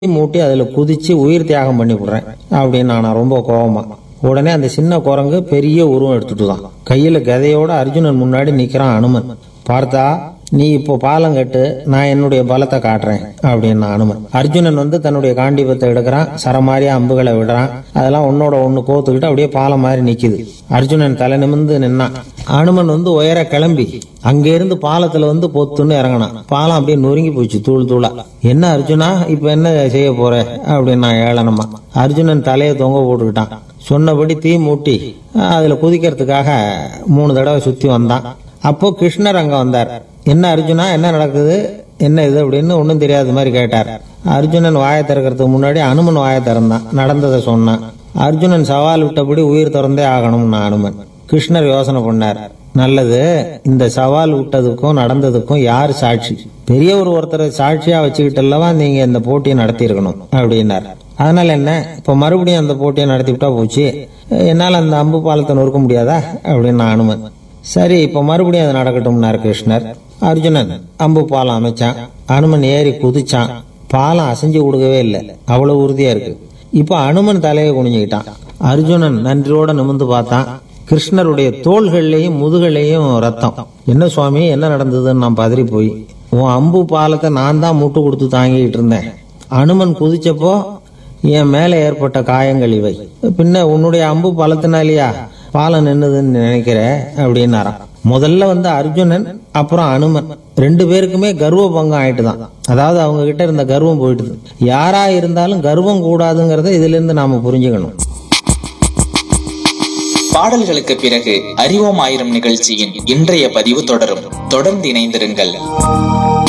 மூட்டி அதுல குதிச்சு உயிர் தியாகம் பண்ணி விடுறேன் அப்படின்னு நான் ரொம்ப கோவமா உடனே அந்த சின்ன குரங்கு பெரிய உருவம் எடுத்துட்டு தான் கையில கதையோட அர்ஜுனன் முன்னாடி நிக்கிறான் அனுமன் பார்த்தா நீ இப்போ பாலம் கட்டு நான் என்னுடைய பலத்தை காட்டுறேன் அப்படின்னு அனுமன் அர்ஜுனன் வந்து தன்னுடைய காண்டிபத்தை எடுக்கிறான் சரமாரியா அம்புகளை விடுறான் அதெல்லாம் ஒன்னோட ஒண்ணு கோத்துக்கிட்டு அப்படியே பாலம் மாதிரி நிக்குது அர்ஜுனன் தலை நிமிர்ந்து நின்னான் அனுமன் வந்து உயர கிளம்பி அங்க இருந்து பாலத்துல வந்து பொத்துன்னு இறங்கினான் பாலம் அப்படியே நொறுங்கி போச்சு தூள் தூளா என்ன அர்ஜுனா இப்ப என்ன செய்ய போற அப்படின்னா ஏளனமா அர்ஜுனன் தலையை தொங்க போட்டுக்கிட்டான் சொன்னபடி தீ மூட்டி அதுல குதிக்கிறதுக்காக மூணு தடவை சுத்தி வந்தான் அப்போ கிருஷ்ணர் அங்க வந்தார் என்ன அர்ஜுனா என்ன நடக்குது என்ன இது அப்படின்னு ஒன்றும் தெரியாத மாதிரி கேட்டார் அர்ஜுனன் வாயை திறக்கிறதுக்கு முன்னாடி அனுமன் வாயை திறந்தான் நடந்ததை சொன்னான் அர்ஜுனன் சவால் விட்டபடி உயிர் திறந்தே ஆகணும்னு அனுமன் கிருஷ்ணர் யோசனை பண்ணார் நல்லது இந்த சவால் விட்டதுக்கும் நடந்ததுக்கும் யார் சாட்சி பெரிய ஒரு ஒருத்தரை சாட்சியா வச்சுக்கிட்டல்லவா நீங்க இந்த போட்டியை நடத்தி இருக்கணும் அப்படின்னார் அதனால என்ன இப்ப மறுபடியும் அந்த போட்டியை நடத்தி விட்டா போச்சு என்னால அந்த அம்பு பாலத்தை நொறுக்க முடியாதா அப்படின்னு அனுமன் சரி இப்ப மறுபடியும் அது நடக்கட்டும்னார் கிருஷ்ணர் அர்ஜுனன் அம்பு பாலம் அமைச்சான் அனுமன் ஏறி குதிச்சான் பாலம் அசைஞ்சு கொடுக்கவே இல்லை அவ்வளவு உறுதியா இருக்கு இப்ப அனுமன் தலையை குனிஞ்சுக்கிட்டான் அர்ஜுனன் நன்றியோட நிமிர்ந்து பார்த்தான் கிருஷ்ணருடைய தோள்கள்லயும் முதுகள்லயும் ரத்தம் என்ன சுவாமி என்ன நடந்ததுன்னு நான் பதறி போய் உன் அம்பு பாலத்தை நான் தான் முட்டு கொடுத்து தாங்கிட்டு இருந்தேன் அனுமன் குதிச்சப்போ என் மேல ஏற்பட்ட காயங்கள் இவை பின்ன உன்னுடைய அம்பு பலத்தினாலியா பாலம் நின்னுதுன்னு நினைக்கிற அப்படின்னாராம் முதல்ல வந்து அர்ஜுனன் அப்புறம் அனுமன் ரெண்டு பேருக்குமே கர்வ பங்கம் ஆயிட்டு தான் அதாவது அவங்க கிட்ட இருந்த கர்வம் போயிட்டுது யாரா இருந்தாலும் கர்வம் கூடாதுங்கிறத இதுல இருந்து நாம புரிஞ்சுக்கணும் பாடல்களுக்கு பிறகு அறிவோம் ஆயிரம் நிகழ்ச்சியின் இன்றைய பதிவு தொடரும் தொடர்ந்து இணைந்திருங்கள்